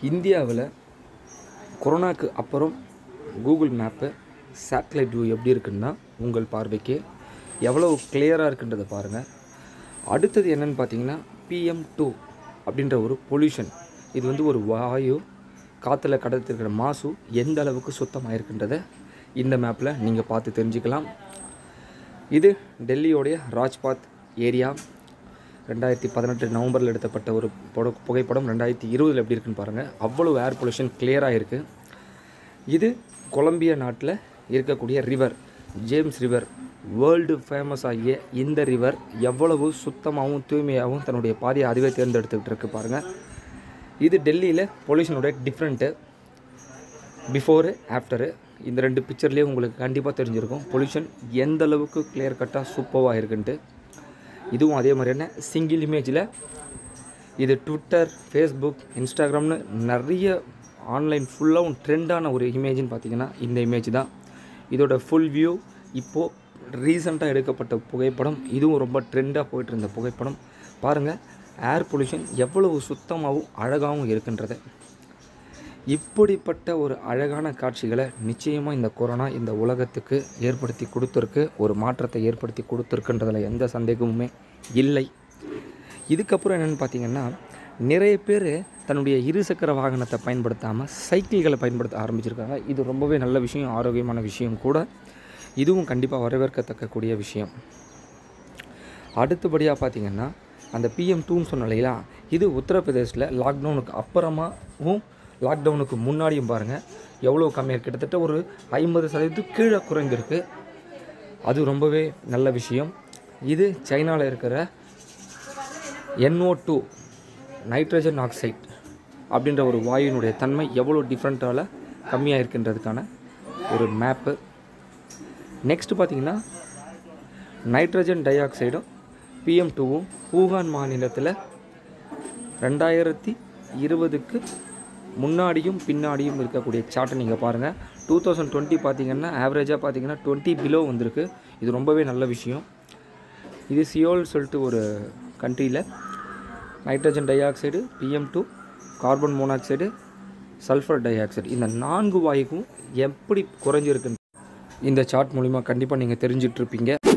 இந்தியாவில் கொரோனாக்கு அப்புறம் கூகுள் மேப்பு சேட்டலைட் வியூ எப்படி இருக்குன்னா உங்கள் பார்வைக்கு எவ்வளவு கிளியராக இருக்குன்றதை பாருங்கள் அடுத்தது என்னன்னு பார்த்தீங்கன்னா பிஎம் டூ அப்படின்ற ஒரு பொல்யூஷன் இது வந்து ஒரு வாயு காற்றுல கடத்திருக்கிற மாசு எந்த அளவுக்கு சுத்தமாக இருக்குன்றதை இந்த மேப்பில் நீங்கள் பார்த்து தெரிஞ்சுக்கலாம் இது டெல்லியோடைய ராஜ்பாத் ஏரியா ரெண்டாயிரத்தி பதினெட்டு நவம்பரில் எடுத்தப்பட்ட ஒரு புட- புகைப்படம் ரெண்டாயிரத்தி இருபதில் எப்படி இருக்குன்னு பாருங்கள் அவ்வளோ ஏர் பொல்யூஷன் கிளியராக இருக்குது இது கொலம்பியா நாட்டில் இருக்கக்கூடிய river James river world famous ஆகிய இந்த ரிவர் எவ்வளவு சுத்தமாகவும் தூய்மையாகவும் தன்னுடைய பாதையை அதுவே தேர்ந்தெடுத்துக்கிட்டு இருக்கு பாருங்கள் இது டெல்லியில் பொல்யூஷனுடைய டிஃப்ரெண்ட்டு பிஃபோரு ஆஃப்டரு இந்த ரெண்டு பிக்சர்லேயே உங்களுக்கு கண்டிப்பாக தெரிஞ்சிருக்கும் பொல்யூஷன் எந்த அளவுக்கு கிளியர் கட்டாக சூப்பராக இருக்குன்ட்டு இதுவும் அதே மாதிரியான சிங்கிள் இமேஜில் இது ட்விட்டர் ஃபேஸ்புக் இன்ஸ்டாகிராம்னு நிறைய ஆன்லைன் ஃபுல்லாகவும் ட்ரெண்டான ஒரு இமேஜ்னு பார்த்தீங்கன்னா இந்த இமேஜ் தான் இதோட ஃபுல் வியூ இப்போது ரீசண்டாக எடுக்கப்பட்ட புகைப்படம் இதுவும் ரொம்ப ட்ரெண்டாக போயிட்டு இருந்த புகைப்படம் பாருங்கள் ஏர் பொல்யூஷன் எவ்வளவு சுத்தமாகவும் அழகாகவும் இருக்குன்றதை இப்படிப்பட்ட ஒரு அழகான காட்சிகளை நிச்சயமாக இந்த கொரோனா இந்த உலகத்துக்கு ஏற்படுத்தி கொடுத்துருக்கு ஒரு மாற்றத்தை ஏற்படுத்தி கொடுத்துருக்குன்றதுல எந்த சந்தேகமுமே இல்லை இதுக்கப்புறம் என்னென்னு பார்த்தீங்கன்னா நிறைய பேர் தன்னுடைய இருசக்கர வாகனத்தை பயன்படுத்தாமல் சைக்கிள்களை பயன்படுத்த ஆரம்பிச்சிருக்காங்க இது ரொம்பவே நல்ல விஷயம் ஆரோக்கியமான விஷயம் கூட இதுவும் கண்டிப்பாக வரவேற்கத்தக்கக்கூடிய விஷயம் அடுத்தபடியாக பார்த்தீங்கன்னா அந்த பிஎம் டூன்னு சொன்ன இல்லையா இது உத்தரப்பிரதேசில் லாக்டவுனுக்கு அப்புறமாவும் லாக்டவுனுக்கு முன்னாடியும் பாருங்கள் எவ்வளோ கம்மியாக கிட்டத்தட்ட ஒரு ஐம்பது சதவீதத்துக்கு கீழே குறைந்திருக்கு அது ரொம்பவே நல்ல விஷயம் இது சைனாவில் இருக்கிற NO2 டூ நைட்ரஜன் ஆக்சைடு அப்படின்ற ஒரு வாயுவினுடைய தன்மை எவ்வளோ டிஃப்ரெண்ட்டால் கம்மியாக இருக்கின்றதுக்கான ஒரு மேப்பு நெக்ஸ்ட் பார்த்தீங்கன்னா நைட்ரஜன் டை ஆக்சைடும் பிஎம் டூவும் ஊகான் மாநிலத்தில் ரெண்டாயிரத்தி இருபதுக்கு முன்னாடியும் பின்னாடியும் இருக்கக்கூடிய சார்ட்டை நீங்கள் பாருங்கள் டூ தௌசண்ட் டுவெண்ட்டி பார்த்தீங்கன்னா ஆவரேஜாக பார்த்தீங்கன்னா டுவெண்ட்டி பிலோ வந்திருக்கு இது ரொம்பவே நல்ல விஷயம் இது சியோல் சொல்லிட்டு ஒரு கண்ட்ரியில் nitrogen dioxide PM two carbon monoxide sulphur dioxide இந்த நான்கு வாயுக்கும் எப்படி குறைஞ்சிருக்குன்னு இந்த சார்ட் மூலிமா கண்டிப்பாக நீங்கள் தெரிஞ்சிட்ருப்பீங்க